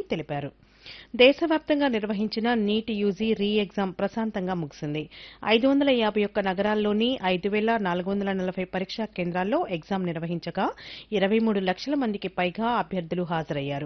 తెలిపారు దేశవ్యాప్తంగా నిర్వహించిన నీట్ యూజీ రీ ఎగ్జామ్ ప్రశాంతంగా ముగిసింది ఐదు వందల యాభై ఒక్క నగరాల్లోని ఐదు వేల నాలుగు వందల నలభై పరీక్షా కేంద్రాల్లో ఎగ్జామ్ నిర్వహించగా ఇరవై మూడు లక్షల మందికి పైగా అభ్యర్థులు హాజరయ్యారు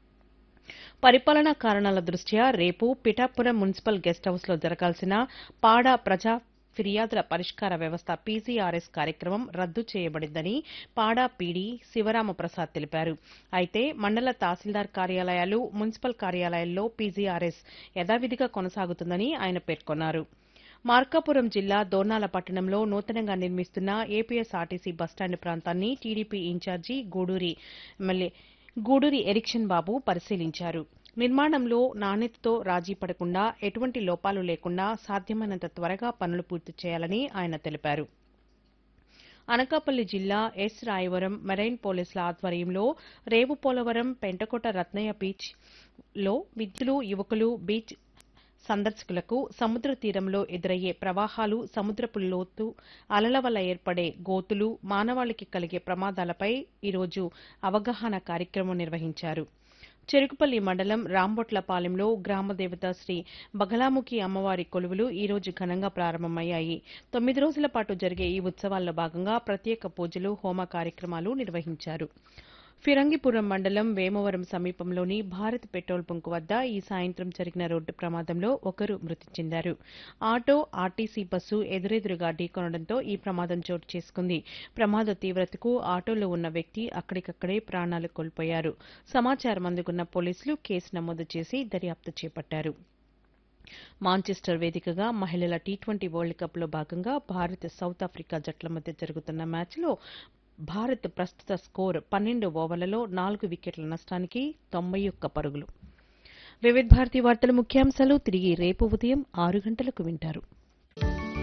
పరిపాలనా కారణాల దృష్ట్యా రేపు పిఠాపురం మున్సిపల్ గెస్ట్ హౌస్లో జరగాల్సిన పాడా ప్రజా ఫిర్యాదుల పరిష్కార వ్యవస్థ పీసీఆర్ఎస్ కార్యక్రమం రద్దు చేయబడిందని పాడా పీడీ శివరామప్రసాద్ తెలిపారు అయితే మండల తహసీల్దార్ కార్యాలయాలు మున్సిపల్ కార్యాలయాల్లో పీజీఆర్ఎస్ యథావిధిగా కొనసాగుతుందని ఆయన పేర్కొన్నారు మార్కాపురం జిల్లా దోర్నాల పట్టణంలో నూతనంగా నిర్మిస్తున్న ఏపీఎస్ఆర్టీసీ బస్టాండ్ ప్రాంతాన్ని TDP incharge Guduri MLA Guduri Erixion Babu పరిశీలించారు నిర్మాణంలో నాణ్యతతో రాజీ పడకుండా ఎటువంటి లోపాలు లేకుండా సాధ్యమైనంత త్వరగా పనులు పూర్తి చేయాలని ఆయన తెలిపారు అనకాపల్లి జిల్లా ఎస్ రాయవరం మెరైన్ పోలీసుల ఆధ్వర్యంలో రేవు పోలవరం పెంటకోట రత్నయ్య బీచ్ లో విద్యులు యువకులు బీచ్ సందర్శకులకు సముద్ర తీరంలో ఎదురయ్యే ప్రవాహాలు సముద్రపు లోతు అలల వల్ల ఏర్పడే గోతులు మానవాళికి కలిగే ప్రమాదాలపై ఈరోజు అవగాహన కార్యక్రమం నిర్వహించారు చెరుకుపల్లి మండలం రాంబొట్లపాలెంలో గ్రామదేవత శ్రీ బగలాముఖి అమ్మవారి కొలువులు ఈ రోజు ఘనంగా ప్రారంభమయ్యాయి తొమ్మిది రోజుల పాటు జరిగే ఈ ఉత్సవాల్లో భాగంగా ప్రత్యేక పూజలు హోమ కార్యక్రమాలు నిర్వహించారు ఫిరంగిపురం మండలం వేమవరం సమీపంలోని భారత్ పెట్రోల్ బంక్ వద్ద ఈ సాయంత్రం జరిగిన రోడ్డు ప్రమాదంలో ఒకరు మృతి చెందారు ఆటో ఆర్టీసీ బస్సు ఎదురెదురుగా ఢీకొనడంతో ఈ ప్రమాదం చోటు చేసుకుంది ప్రమాద తీవ్రతకు ఆటోలో ఉన్న వ్యక్తి అక్కడికక్కడే ప్రాణాలు కోల్పోయారు సమాచారం అందుకున్న పోలీసులు కేసు నమోదు చేసి దర్యాప్తు చేపట్టారు మాంచెస్టర్ వేదికగా మహిళల టీ ట్వంటీ వరల్డ్ కప్లో భాగంగా భారత్ సౌత్ ఆఫ్రికా జట్ల మధ్య జరుగుతున్న మ్యాచ్లో భారత్ ప్రస్తుత స్కోర్ పన్నెండు ఓవర్లలో నాలుగు వికెట్ల నష్టానికి తొంభై ఒక్క పరుగులు వివిధ భారతి వార్తల ముఖ్యాంశాలు తిరిగి రేపు ఉదయం ఆరు గంటలకు వింటారు